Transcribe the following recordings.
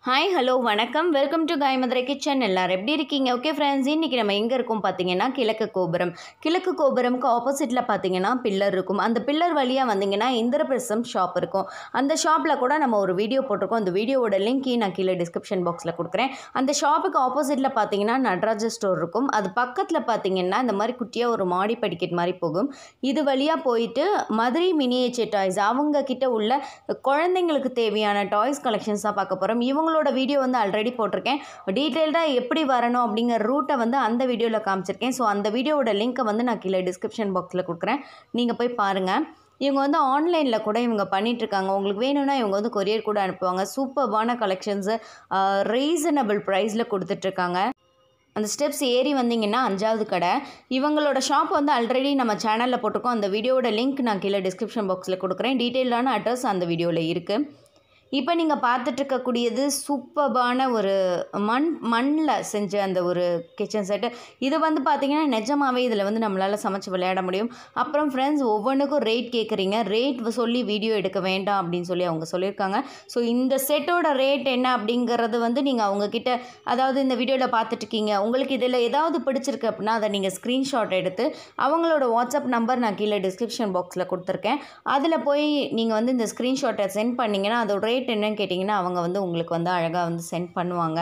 hi hello வணக்கம் welcome to காயமதுரை kitchen எல்லாரும் எப்படி இருக்கீங்க ஓகே ஃப்ரெண்ட்ஸ் இன்றைக்கி நம்ம எங்கே இருக்கோம் பார்த்தீங்கன்னா கிழக்கு கோபுரம் கிழக்கு கோபுரம்க்கு ஆப்போசிட்டில் பார்த்தீங்கன்னா பில்லர் இருக்கும் அந்த பில்லர் வழியாக வந்தீங்கன்னா இந்திரபிரசம் ஷாப் இருக்கும் அந்த ஷாப்பில் கூட நம்ம ஒரு வீடியோ போட்டிருக்கோம் அந்த வீடியோவோட லிங்க் நான் கீழே டிஸ்கிரிப்ஷன் பாக்ஸில் கொடுக்குறேன் அந்த ஷாப்புக்கு ஆப்போசிட்டில் பார்த்தீங்கன்னா நடராஜ ஸ்டோர் இருக்கும் அது பக்கத்தில் பார்த்தீங்கன்னா இந்த மாதிரி குட்டியாக ஒரு மாடி படிக்கட் மாதிரி போகும் இது வழியாக போயிட்டு மதுரை மினியேச்சர் டாய்ஸ் அவங்க கிட்ட உள்ள குழந்தைங்களுக்கு தேவையான டாய்ஸ் கலெக்ஷன்ஸ் தான் பார்க்க போகிறோம் இவங்களோட வீடியோ வந்து ஆல்ரெடி போட்டிருக்கேன் டீட்டெயில்டாக எப்படி வரணும் அப்படிங்கிற ரூட்டை வந்து அந்த வீடியோவில் காமிச்சிருக்கேன் ஸோ அந்த வீடியோவோட லிங்க்கை வந்து நான் கீழே டிஸ்கிரிப்ஷன் பாக்ஸில் கொடுக்குறேன் நீங்கள் போய் பாருங்கள் இவங்க வந்து ஆன்லைனில் கூட இவங்க பண்ணிகிட்ருக்காங்க உங்களுக்கு வேணும்னா இவங்க வந்து கொரியர் கூட அனுப்புவாங்க சூப்பர்பான கலெக்ஷன்ஸு ரீசனபிள் ப்ரைஸில் கொடுத்துட்ருக்காங்க அந்த ஸ்டெப்ஸ் ஏறி வந்தீங்கன்னா அஞ்சாவது கடை இவங்களோட ஷாப் வந்து ஆல்ரெடி நம்ம சேனலில் போட்டிருக்கோம் அந்த வீடியோவோட லிங்க் நான் கீழே டிஸ்கிரிப்ஷன் பாக்ஸில் கொடுக்குறேன் டீட்டெயிலான அட்ரஸ் அந்த வீடியோவில் இருக்குது இப்போ நீங்கள் பார்த்துட்டு இருக்கக்கூடியது சூப்பர்பான ஒரு மண் மண்ணில் செஞ்ச அந்த ஒரு கிச்சன் செட்டு இது வந்து பார்த்திங்கன்னா நிஜமாவே இதில் வந்து நம்மளால் சமைச்சு விளையாட முடியும் அப்புறம் ஃப்ரெண்ட்ஸ் ஒவ்வொன்றுக்கும் ரேட் கேட்குறீங்க ரேட் சொல்லி வீடியோ எடுக்க வேண்டாம் அப்படின்னு சொல்லி அவங்க சொல்லியிருக்காங்க ஸோ இந்த செட்டோட ரேட் என்ன அப்படிங்கிறது வந்து நீங்கள் அவங்கக்கிட்ட அதாவது இந்த வீடியோவில் பார்த்துட்ருக்கீங்க உங்களுக்கு இதில் ஏதாவது பிடிச்சிருக்கு அப்படின்னா அதை நீங்கள் ஸ்க்ரீன்ஷாட் எடுத்து அவங்களோட வாட்ஸ்அப் நம்பர் நான் கீழே டிஸ்கிரிப்ஷன் பாக்ஸில் கொடுத்துருக்கேன் அதில் போய் நீங்கள் வந்து இந்த ஸ்க்ரீன்ஷாட்டை சென்ட் பண்ணிங்கன்னா அதோட ரேட் என்னன்னு கேட்டிங்கன்னா அவங்க வந்து உங்களுக்கு வந்து அழகாக வந்து சென்ட் பண்ணுவாங்க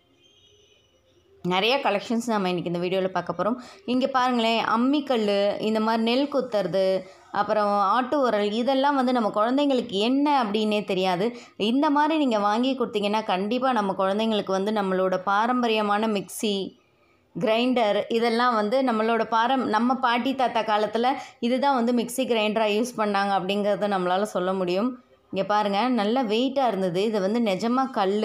நிறைய கலெக்ஷன்ஸ் நம்ம இன்றைக்கி இந்த வீடியோவில் பார்க்க போகிறோம் இங்கே பாருங்களேன் அம்மிக்கல் இந்த மாதிரி நெல் குத்துறது அப்புறம் ஆட்டு உரல் இதெல்லாம் வந்து நம்ம குழந்தைங்களுக்கு என்ன அப்படின்னே தெரியாது இந்த மாதிரி நீங்கள் வாங்கி கொடுத்தீங்கன்னா கண்டிப்பாக நம்ம குழந்தைங்களுக்கு வந்து நம்மளோட பாரம்பரியமான மிக்சி கிரைண்டர் இதெல்லாம் வந்து நம்மளோட பாரம் நம்ம பாட்டி தாத்தா காலத்தில் இதுதான் வந்து மிக்சி கிரைண்டராக யூஸ் பண்ணாங்க அப்படிங்கிறத நம்மளால் சொல்ல முடியும் இங்கே பாருங்கள் நல்ல வெயிட்டாக இருந்தது இது வந்து நிஜமாக கல்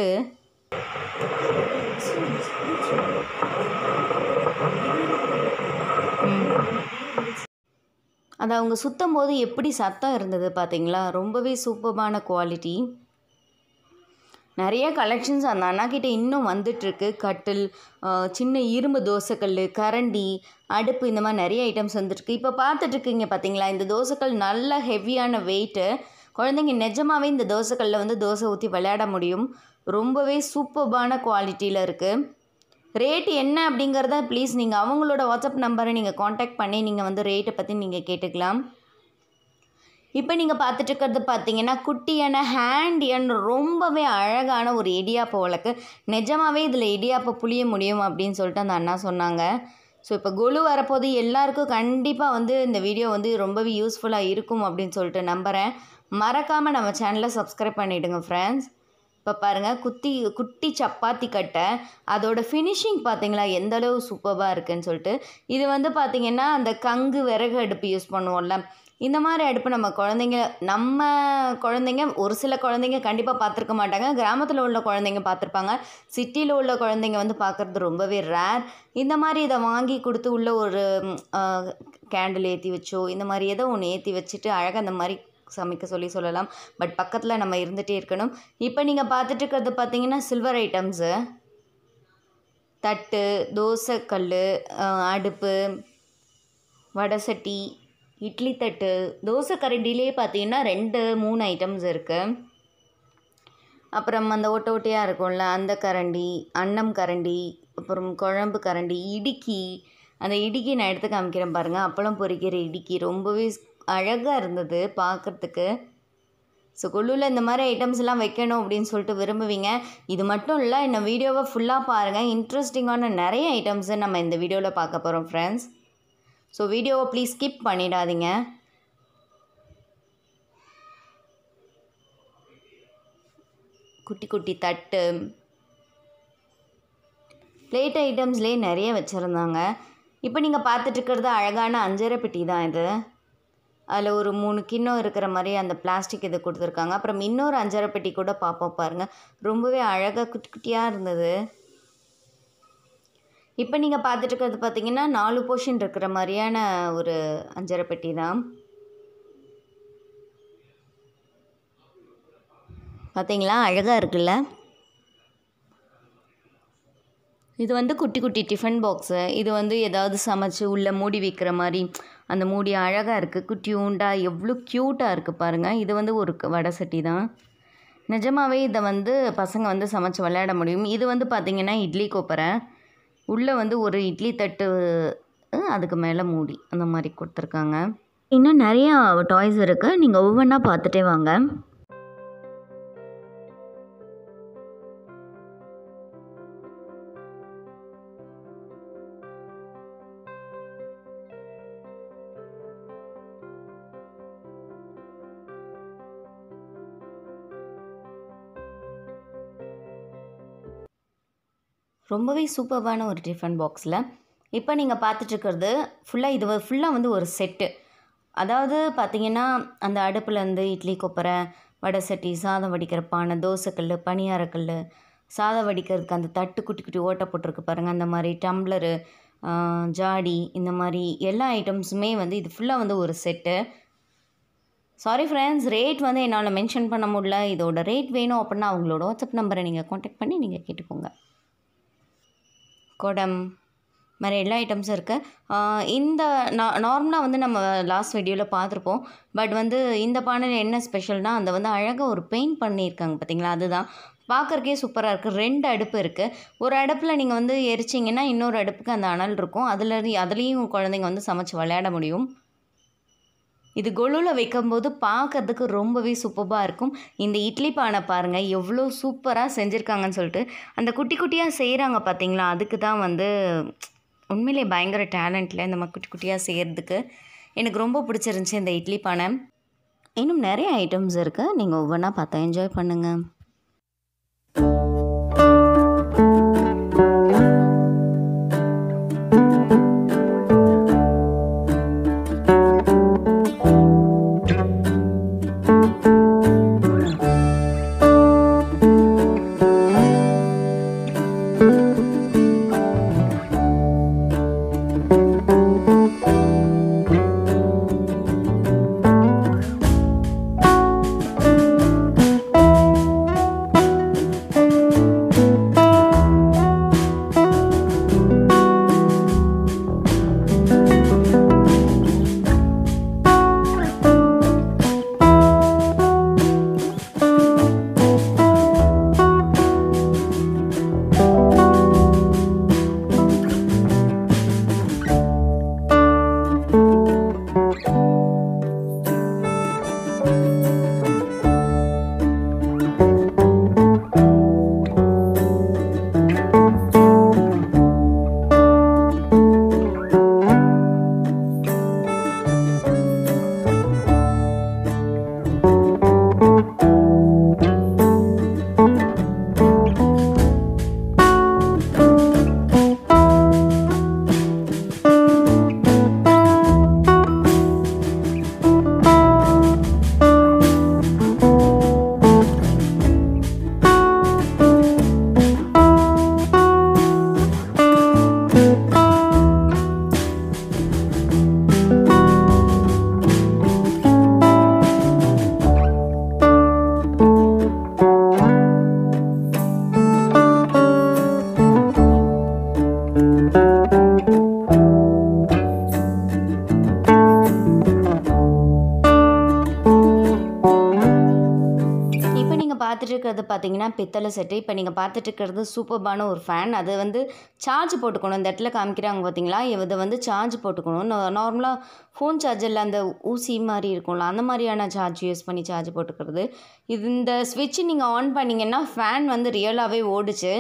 அது அவங்க சுத்தம் போது எப்படி சத்தம் இருந்தது பார்த்தீங்களா ரொம்பவே சூப்பர்பான குவாலிட்டி நிறைய கலெக்ஷன்ஸ் அந்த அண்ணாக்கிட்ட இன்னும் வந்துட்டுருக்கு கட்டில் சின்ன இரும்பு தோசைக்கல் கரண்டி அடுப்பு இந்த மாதிரி நிறைய ஐட்டம்ஸ் வந்துட்டுருக்கு இப்போ பார்த்துட்ருக்கீங்க பார்த்தீங்களா இந்த தோசைக்கல் நல்ல ஹெவியான வெயிட்டு குழந்தைங்க நிஜமாகவே இந்த தோசைக்கல்லில் வந்து தோசை ஊற்றி விளையாட முடியும் ரொம்பவே சூப்பர்பான குவாலிட்டியில் இருக்குது ரேட் என்ன அப்படிங்கிறத ப்ளீஸ் நீங்கள் அவங்களோட வாட்ஸ்அப் நம்பரை நீங்கள் காண்டாக்ட் பண்ணி நீங்கள் வந்து ரேட்டை பற்றி நீங்கள் கேட்டுக்கலாம் இப்போ நீங்கள் பார்த்துட்டு இருக்கிறது பார்த்தீங்கன்னா குட்டியான ஹேண்டியன் ரொம்பவே அழகான ஒரு இடியாப்ப உலக்கு நிஜமாகவே இதில் இடியாப்ப புளிய முடியும் அப்படின்னு சொல்லிட்டு அந்த அண்ணா சொன்னாங்க ஸோ இப்போ கொலு வரப்போது எல்லாருக்கும் கண்டிப்பாக வந்து இந்த வீடியோ வந்து ரொம்பவே யூஸ்ஃபுல்லாக இருக்கும் அப்படின்னு சொல்லிட்டு நம்புகிறேன் மறக்காமல் நம்ம சேனலை சப்ஸ்கிரைப் பண்ணிவிடுங்க ஃப்ரெண்ட்ஸ் இப்போ பாருங்கள் குத்தி குட்டி சப்பாத்தி கட்டை அதோட ஃபினிஷிங் பார்த்தீங்களா எந்த அளவு சூப்பராக இருக்குன்னு சொல்லிட்டு இது வந்து பார்த்திங்கன்னா அந்த கங்கு விறகு அடுப்பு யூஸ் பண்ணுவோம்ல இந்த மாதிரி அடுப்பு நம்ம குழந்தைங்க நம்ம குழந்தைங்க ஒரு சில குழந்தைங்க கண்டிப்பாக பார்த்துருக்க மாட்டாங்க கிராமத்தில் உள்ள குழந்தைங்க பார்த்துருப்பாங்க சிட்டியில் உள்ள குழந்தைங்க வந்து பார்க்குறது ரொம்பவே ரேர் இந்த மாதிரி இதை வாங்கி கொடுத்து உள்ள ஒரு கேண்டில் ஏற்றி வச்சோ இந்த மாதிரி ஏதோ ஒன்று ஏற்றி வச்சுட்டு அழகாக அந்த மாதிரி சமைக்க சொல்லி சொல்லலாம் பட் பக்கத்தில் நம்ம இருந்துகிட்டே இருக்கணும் இப்போ நீங்கள் பார்த்துட்டு இருக்கிறது பார்த்தீங்கன்னா சில்வர் ஐட்டம்ஸு தட்டு தோசைக்கல் அடுப்பு வடசட்டி இட்லி தட்டு தோசை கரண்டிலே பார்த்தீங்கன்னா ரெண்டு மூணு ஐட்டம்ஸ் இருக்குது அப்புறம் அந்த ஓட்ட ஓட்டையாக இருக்கும்ல அந்த கரண்டி அன்னம் கரண்டி அப்புறம் குழம்பு கரண்டி இடுக்கி அந்த இடுக்கி நான் எடுத்து காமிக்கிறேன் பாருங்கள் அப்பளம் பொரிக்கிற இடுக்கி ரொம்பவே அழகாக இருந்தது பார்க்குறதுக்கு ஸோ கொள்ளுவில் இந்த மாதிரி ஐட்டம்ஸ்லாம் வைக்கணும் அப்படின்னு சொல்லிட்டு விரும்புவீங்க இது மட்டும் இல்லை இந்த வீடியோவை ஃபுல்லாக பாருங்கள் இன்ட்ரெஸ்டிங்கான நிறைய ஐட்டம்ஸை நம்ம இந்த வீடியோவில் பார்க்க போகிறோம் ஃப்ரெண்ட்ஸ் ஸோ வீடியோவை ப்ளீஸ் ஸ்கிப் பண்ணிடாதீங்க குட்டி குட்டி தட்டு பிளேட் ஐட்டம்ஸ்லேயே நிறைய வச்சுருந்தாங்க இப்போ நீங்கள் பார்த்துட்ருக்கிறது அழகான அஞ்சரை பெட்டி தான் இது அதில் ஒரு மூணு கிண்ணம் இருக்கிற மாதிரி அந்த பிளாஸ்டிக் இது கொடுத்துருக்காங்க அப்புறம் இன்னொரு அஞ்சரை பெட்டி கூட பார்ப்போம் பாருங்கள் ரொம்பவே அழகாக குட்டி குட்டியாக இருந்தது இப்போ நீங்கள் பார்த்துட்டு இருக்கிறது பார்த்தீங்கன்னா நாலு போர்ஷன் இருக்கிற மாதிரியான ஒரு அஞ்சரை பெட்டி தான் பார்த்தீங்களா அழகாக இருக்குல்ல இது வந்து குட்டி குட்டி டிஃபன் பாக்ஸு இது வந்து ஏதாவது சமைச்சு உள்ளே மூடி வைக்கிற மாதிரி அந்த மூடி அழகாக இருக்குது குட்டி உண்டா எவ்வளோ க்யூட்டாக இருக்குது பாருங்கள் இது வந்து ஒரு க- வடை சட்டி தான் நிஜமாவே இதை வந்து பசங்க வந்து சமைச்சு விளையாட முடியும் இது வந்து பார்த்திங்கன்னா இட்லி கொப்பரை உள்ளே வந்து ஒரு இட்லி தட்டு அஹ், அதுக்கு மேலே மூடி அந்த மாதிரி கொடுத்துருக்காங்க இன்னும் நிறையா டாய்ஸ் இருக்குது நீங்கள் ஒவ்வொன்றா பார்த்துட்டே வாங்க ரொம்பவே சூப்பர்பான ஒரு டிஃபன் பாக்ஸில் இப்போ நீங்கள் பார்த்துட்ருக்கிறது ஃபுல்லாக இது ஃபுல்லாக வந்து ஒரு செட்டு அதாவது பார்த்தீங்கன்னா அந்த அடுப்புலேருந்து இட்லி கொப்பரை வடை சட்டி சாதம் வடிக்கிற பானை தோசைக்கல் பணியாரக்கல் சாதம் வடிக்கிறதுக்கு அந்த தட்டு குட்டி குட்டி ஓட்டை போட்டிருக்கு பாருங்கள் அந்த மாதிரி டம்ளரு ஜாடி இந்த மாதிரி எல்லா ஐட்டம்ஸுமே வந்து இது ஃபுல்லாக வந்து ஒரு செட்டு சாரி ஃப்ரெண்ட்ஸ் ரேட் வந்து என்னால் மென்ஷன் பண்ண முடியல இதோட ரேட் வேணும் அப்படின்னா அவங்களோட வாட்ஸ்அப் நம்பரை நீங்கள் காண்டாக்ட் பண்ணி நீங்கள் கேட்டுக்கோங்க குடம் மாதிரி எல்லா ஐட்டம்ஸும் இருக்குது இந்த நா- நார்மலாக வந்து நம்ம லாஸ்ட் வீடியோவில் பார்த்துருப்போம் பட் வந்து இந்த பானையில் என்ன ஸ்பெஷல்னால் அந்த வந்து அழகாக ஒரு பெயிண்ட் பண்ணியிருக்காங்க பார்த்தீங்களா அதுதான் பார்க்குறக்கே சூப்பராக இருக்குது ரெண்டு அடுப்பு இருக்குது ஒரு அடுப்பில் நீங்கள் வந்து எரிச்சிங்கன்னா இன்னொரு அடுப்புக்கு அந்த அனல் இருக்கும் அதில் அதுலேயும் குழந்தைங்க வந்து சமைச்சு விளையாட முடியும் இது கொலுவில் வைக்கும்போது பார்க்கறதுக்கு ரொம்பவே சூப்பராக இருக்கும் இந்த இட்லி பானை பாருங்கள் எவ்வளோ சூப்பராக செஞ்சுருக்காங்கன்னு சொல்லிட்டு அந்த குட்டி குட்டியாக செய்கிறாங்க பார்த்தீங்களா அதுக்கு தான் வந்து உண்மையிலே பயங்கர டேலண்ட்டில் இந்த மாதிரி குட்டி குட்டியாக செய்கிறதுக்கு எனக்கு ரொம்ப பிடிச்சிருந்துச்சி இந்த இட்லி பானை இன்னும் நிறைய ஐட்டம்ஸ் இருக்குது நீங்கள் ஒவ்வொன்றா பார்த்து என்ஜாய் பண்ணுங்கள் இப்போ நீங்கள் பார்த்துட்டு இருக்கிறது பார்த்தீங்கன்னா பித்தளை செட்டு இப்போ நீங்கள் பார்த்துட்டு இருக்கிறது சூப்பர்பான ஒரு ஃபேன் அது வந்து சார்ஜ் போட்டுக்கணும் இந்த இடத்துல காமிக்கிறாங்க பார்த்தீங்களா இதை வந்து சார்ஜ் போட்டுக்கணும் நார்மலாக ஃபோன் சார்ஜரில் அந்த ஊசி மாதிரி இருக்கும்ல அந்த மாதிரியான சார்ஜ் யூஸ் பண்ணி சார்ஜ் போட்டுக்கிறது இது இந்த ஸ்விட்ச் நீங்கள் ஆன் பண்ணிங்கன்னா ஃபேன் வந்து ரியலாகவே ஓடுச்சு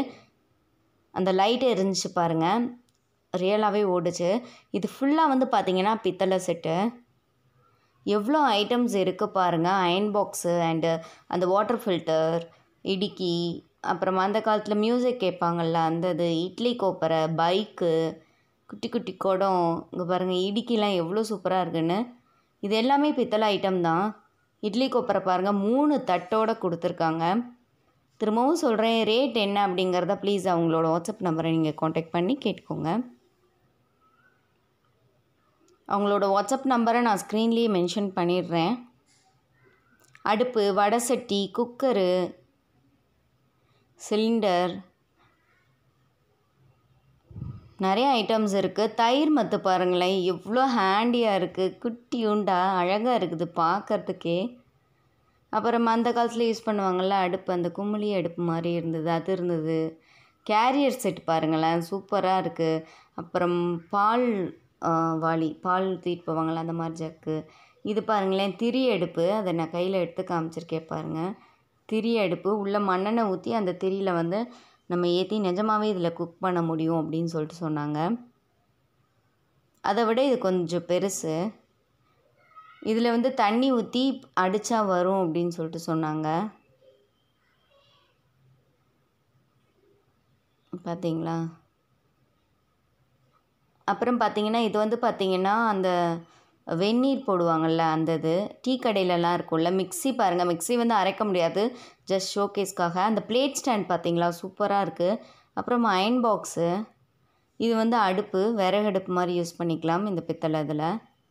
அந்த லைட் எரிஞ்சிச்சு பாருங்கள் ரியலாகவே ஓடுச்சு இது ஃபுல்லாக வந்து பார்த்தீங்கன்னா பித்தளை செட்டு எவ்வளோ ஐட்டம்ஸ் இருக்குது பாருங்கள் அயன் பாக்ஸு அண்டு அந்த வாட்டர் ஃபில்டர் இடுக்கி அப்புறமா அந்த காலத்தில் மியூசிக் கேட்பாங்கள்ல அந்த இது இட்லி கோப்பரை பைக்கு குட்டி குட்டி குடம் இங்கே பாருங்கள் இடுக்கிலாம் எவ்வளோ சூப்பராக இருக்குன்னு இது எல்லாமே பித்தளை ஐட்டம் தான் இட்லி கொப்பரை பாருங்கள் மூணு தட்டோடு கொடுத்துருக்காங்க திரும்பவும் சொல்கிறேன் ரேட் என்ன அப்படிங்கிறத ப்ளீஸ் அவங்களோட வாட்ஸ்அப் நம்பரை நீங்கள் காண்டாக்ட் பண்ணி கேட்டுக்கோங்க அவங்களோட வாட்ஸ்அப் நம்பரை நான் ஸ்க்ரீன்லேயே மென்ஷன் பண்ணிடுறேன் அடுப்பு வடை சட்டி குக்கரு சிலிண்டர் நிறைய ஐட்டம்ஸ் இருக்குது தயிர் மத்து பாருங்களேன் எவ்வளோ ஹேண்டியாக இருக்குது குட்டியுண்டா அழகாக இருக்குது பார்க்கறதுக்கே அப்புறம் அந்த காலத்தில் யூஸ் பண்ணுவாங்கள்ல அடுப்பு அந்த குமிழி அடுப்பு மாதிரி இருந்தது அது இருந்தது கேரியர் செட் பாருங்களேன் சூப்பராக இருக்குது அப்புறம் பால் ஆ, வாளி பால் தூக்கிட்டு போவாங்கள்ல அந்த மாதிரி ஜக்கு இது பாருங்களேன் திரி அடுப்பு அதை நான் கையில் எடுத்து காமிச்சிருக்கேன் பாருங்கள் திரி அடுப்பு உள்ளே மண்ணெண்ணெய் ஊற்றி அந்த திரியில் வந்து நம்ம ஏற்றி நிஜமாவே இதில் குக் பண்ண முடியும் அப்படின்னு சொல்லிட்டு சொன்னாங்க அதை விட இது கொஞ்சம் பெருசு இதில் வந்து தண்ணி ஊற்றி அடித்தா வரும் அப்படின்னு சொல்லிட்டு சொன்னாங்க பார்த்தீங்களா அப்புறம் பார்த்தீங்கன்னா இது வந்து பார்த்தீங்கன்னா அந்த வெந்நீர் போடுவாங்கள்ல அந்த இது டீ கடையிலலாம் இருக்கும்ல மிக்ஸி பாருங்கள் மிக்ஸி வந்து அரைக்க முடியாது ஜஸ்ட் ஷோகேஸ்க்காக அந்த பிளேட் ஸ்டாண்ட் பார்த்தீங்களா சூப்பராக இருக்குது அப்புறம் அயன் பாக்ஸு இது வந்து அடுப்பு விறகு அடுப்பு மாதிரி யூஸ் பண்ணிக்கலாம் இந்த பித்தளை இதில்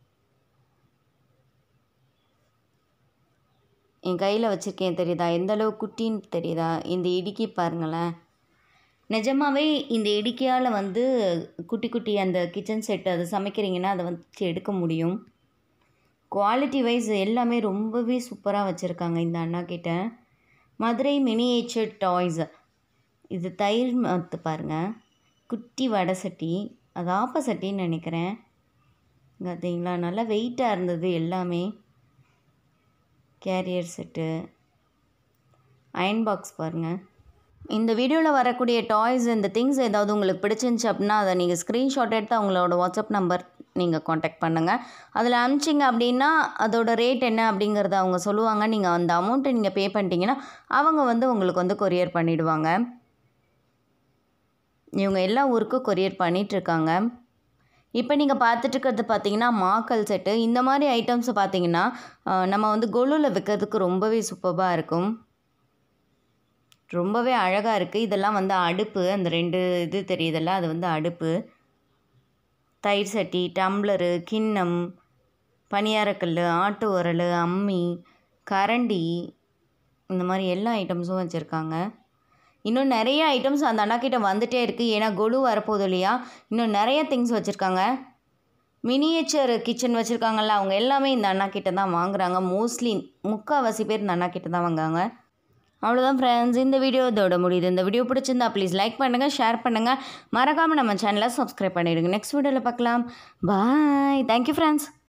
என் கையில் வச்சுருக்கேன் தெரியுதா எந்த அளவு குட்டின்னு தெரியுதா இந்த இடுக்கி பாருங்களேன் நிஜமாவே இந்த இடுக்கியால் வந்து குட்டி குட்டி அந்த கிச்சன் செட் அது சமைக்கிறீங்கன்னா அதை வந்து எடுக்க முடியும் குவாலிட்டி வைஸ் எல்லாமே ரொம்பவே சூப்பராக வச்சுருக்காங்க இந்த அண்ணா கிட்ட மதுரை மினியேச்சர் டாய்ஸ் இது தயிர் மத்து பாருங்கள் குட்டி வடை சட்டி அது ஆப்ப சட்டின்னு நினைக்கிறேன் பார்த்தீங்களா நல்லா வெயிட்டாக இருந்தது எல்லாமே கேரியர் செட்டு அயன் பாக்ஸ் பாருங்கள் இந்த வீடியோவில் வரக்கூடிய டாய்ஸ் இந்த திங்ஸ் ஏதாவது உங்களுக்கு பிடிச்சிருந்துச்சு அப்படின்னா அதை நீங்கள் ஸ்க்ரீன்ஷாட் எடுத்து அவங்களோட வாட்ஸ்அப் நம்பர் நீங்கள் காண்டாக்ட் பண்ணுங்கள் அதில் அனுப்பிச்சிங்க அப்படின்னா அதோட ரேட் என்ன அப்படிங்கிறத அவங்க சொல்லுவாங்க நீங்கள் அந்த அமௌண்ட்டை நீங்கள் பே பண்ணிட்டீங்கன்னா அவங்க வந்து உங்களுக்கு வந்து கொரியர் பண்ணிவிடுவாங்க இவங்க எல்லா ஊருக்கும் கொரியர் பண்ணிகிட்ருக்காங்க இப்போ நீங்கள் பார்த்துட்டு இருக்கிறது பார்த்தீங்கன்னா மாக்கல் செட்டு இந்த மாதிரி ஐட்டம்ஸை பார்த்தீங்கன்னா ஆஹ், நம்ம வந்து கொலுவில் விற்கிறதுக்கு ரொம்பவே சூப்பராக இருக்கும் ரொம்பவே அழகாக இருக்குது இதெல்லாம் வந்து அடுப்பு அந்த ரெண்டு இது தெரியுதல்ல அது வந்து அடுப்பு தயிர் சட்டி டம்ளரு கிண்ணம் பணியாரக்கல் ஆட்டு உரல் அம்மி கரண்டி இந்த மாதிரி எல்லா ஐட்டம்ஸும் வச்சுருக்காங்க இன்னும் நிறைய ஐட்டம்ஸ் அந்த அண்ணாக்கிட்ட வந்துட்டே இருக்குது ஏன்னா கொலு வரப்போகுது இல்லையா இன்னும் நிறைய திங்ஸ் வச்சுருக்காங்க மினியேச்சர் கிச்சன் வச்சுருக்காங்கல்ல அவங்க எல்லாமே இந்த அண்ணாக்கிட்ட தான் வாங்குறாங்க மோஸ்ட்லி முக்கால்வாசி பேர் இந்த அண்ணாக்கிட்ட தான் வாங்குறாங்க அவ்வளோதான் ஃப்ரெண்ட்ஸ் இந்த வீடியோ இதோட முடியுது இந்த வீடியோ பிடிச்சிருந்தா ப்ளீஸ் லைக் பண்ணுங்கள் ஷேர் பண்ணுங்கள் மறக்காமல் நம்ம சேனலை சப்ஸ்கிரைப் பண்ணிவிடுங்க நெக்ஸ்ட் வீடியோவில் பார்க்கலாம் பாய் தேங்க்யூ ஃப்ரெண்ட்ஸ்